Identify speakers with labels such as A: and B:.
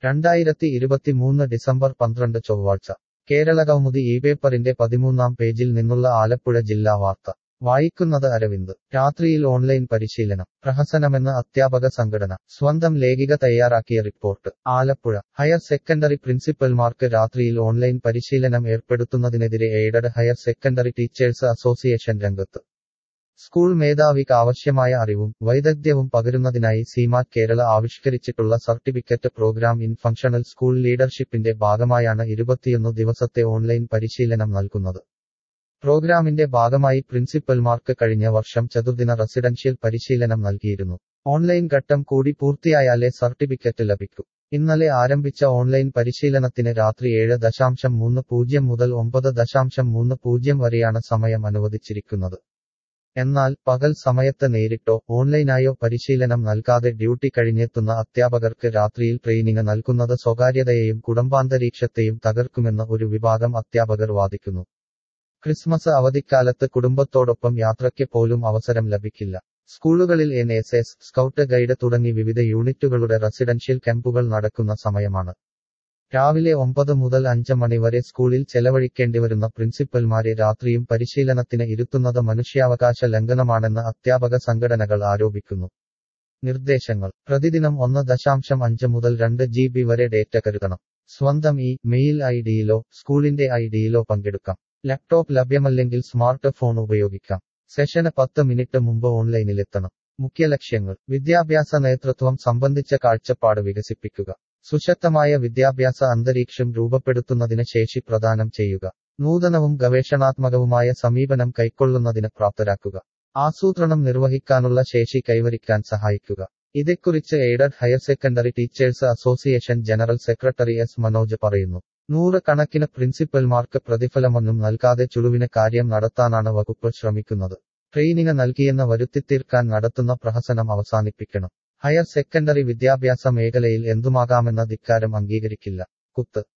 A: രണ്ടായിരത്തി ഇരുപത്തിമൂന്ന് ഡിസംബർ പന്ത്രണ്ട് ചൊവ്വാഴ്ച കേരളകൗമുദി ഈ പേപ്പറിന്റെ പതിമൂന്നാം പേജിൽ നിന്നുള്ള ആലപ്പുഴ ജില്ലാ വാർത്ത വായിക്കുന്നത് അരവിന്ദ് രാത്രിയിൽ ഓൺലൈൻ പരിശീലനം പ്രഹസനമെന്ന് അധ്യാപക സംഘടന സ്വന്തം ലേഖിക തയ്യാറാക്കിയ റിപ്പോർട്ട് ആലപ്പുഴ ഹയർ സെക്കൻഡറി പ്രിൻസിപ്പൽമാർക്ക് രാത്രിയിൽ ഓൺലൈൻ പരിശീലനം ഏർപ്പെടുത്തുന്നതിനെതിരെ aided higher secondary teachers association രംഗത്ത് സ്കൂൾ മേധാവിക്ക് ആവശ്യമായ അറിവും വൈദഗ്ധ്യവും പകരുന്നതിനായി സീമാറ്റ് കേരള ആവിഷ്കരിച്ചിട്ടുള്ള certificate programme in functional school ലീഡർഷിപ്പിന്റെ ഭാഗമായാണ് ഇരുപത്തിയൊന്ന് ദിവസത്തെ ഓൺലൈൻ പരിശീലനം നൽകുന്നത് പ്രോഗ്രാമിന്റെ ഭാഗമായി പ്രിൻസിപ്പൽമാർക്ക് കഴിഞ്ഞ വർഷം ചതുർദിന റെസിഡൻഷ്യൽ പരിശീലനം നൽകിയിരുന്നു ഓൺലൈൻ ഘട്ടം കൂടി പൂർത്തിയായാലേ സർട്ടിഫിക്കറ്റ് ലഭിക്കൂ ഇന്നലെ ആരംഭിച്ച ഓൺലൈൻ പരിശീലനത്തിന് രാത്രി ഏഴ് ദശാംശം മൂന്ന് പൂജ്യം മുതൽ ഒമ്പത് ദശാംശം മൂന്ന് പൂജ്യം വരെയാണ് സമയം അനുവദിച്ചിരിക്കുന്നത് എന്നാൽ പകൽ സമയത്ത് നേരിട്ടോ ഓൺലൈനായോ പരിശീലനം നൽകാതെ ഡ്യൂട്ടി കഴിഞ്ഞെത്തുന്ന അധ്യാപകർക്ക് രാത്രിയിൽ ട്രെയിനിങ് നൽകുന്നത് സ്വകാര്യതയെയും കുടുംബാന്തരീക്ഷത്തെയും തകർക്കുമെന്ന് ഒരു വിഭാഗം അധ്യാപകർ വാദിക്കുന്നു ക്രിസ്മസ് അവധിക്കാലത്ത് കുടുംബത്തോടൊപ്പം യാത്രയ്ക്ക് പോലും അവസരം ലഭിക്കില്ല സ്കൂളുകളിൽ N S S scout guide തുടങ്ങി വിവിധ യൂണിറ്റുകളുടെ റെസിഡൻഷ്യൽ ക്യാമ്പുകൾ നടക്കുന്ന സമയമാണ് രാവിലെ ഒമ്പത് മുതൽ അഞ്ച് മണിവരെ സ്കൂളിൽ ചെലവഴിക്കേണ്ടിവരുന്ന പ്രിൻസിപ്പൽമാരെ രാത്രിയും പരിശീലനത്തിന് ഇരുത്തുന്നത് മനുഷ്യാവകാശ ലംഘനമാണെന്ന് അധ്യാപക സംഘടനകൾ ആരോപിക്കുന്നു നിർദ്ദേശങ്ങൾ പ്രതിദിനം ഒന്ന് ദശാംശം അഞ്ച് മുതൽ രണ്ട് ജി ബി വരെ ഡേറ്റ കരുതണം സ്വന്തം ഇ മെയിൽ ഐ ഡിയിലോ സ്കൂളിന്റെ ഐ ഡിയിലോ പങ്കെടുക്കാം ലാപ്ടോപ്പ് ലഭ്യമല്ലെങ്കിൽ സ്മാർട്ട് ഫോൺ ഉപയോഗിക്കാം സെഷന് പത്ത് മിനിറ്റ് മുമ്പ് ഓൺലൈനിലെത്തണം മുഖ്യ ലക്ഷ്യങ്ങൾ വിദ്യാഭ്യാസ നേതൃത്വം സംബന്ധിച്ച കാഴ്ചപ്പാട് വികസിപ്പിക്കുക സുശക്തമായ വിദ്യാഭ്യാസ അന്തരീക്ഷം രൂപപ്പെടുത്തുന്നതിന് ശേഷി പ്രദാനം ചെയ്യുക നൂതനവും ഗവേഷണാത്മകവുമായ സമീപനം കൈക്കൊള്ളുന്നതിന് പ്രാപ്തരാക്കുക ആസൂത്രണം നിർവഹിക്കാനുള്ള ശേഷി കൈവരിക്കാൻ സഹായിക്കുക ഇതേക്കുറിച്ച് aided higher secondary teachers association general secretary S Manoj പറയുന്നു നൂറ് കണക്കിന് പ്രിൻസിപ്പൽമാർക്ക് പ്രതിഫലമൊന്നും നൽകാതെ ചുളുവിന് കാര്യം നടത്താനാണ് വകുപ്പ് ശ്രമിക്കുന്നത് ട്രെയിനിങ് നൽകിയെന്ന് വരുത്തിത്തീർക്കാൻ നടത്തുന്ന പ്രഹസനം അവസാനിപ്പിക്കണം ഹയർ സെക്കൻഡറി വിദ്യാഭ്യാസ മേഖലയിൽ എന്തുമാകാമെന്ന ധിക്കാരം അംഗീകരിക്കില്ല കുത്ത്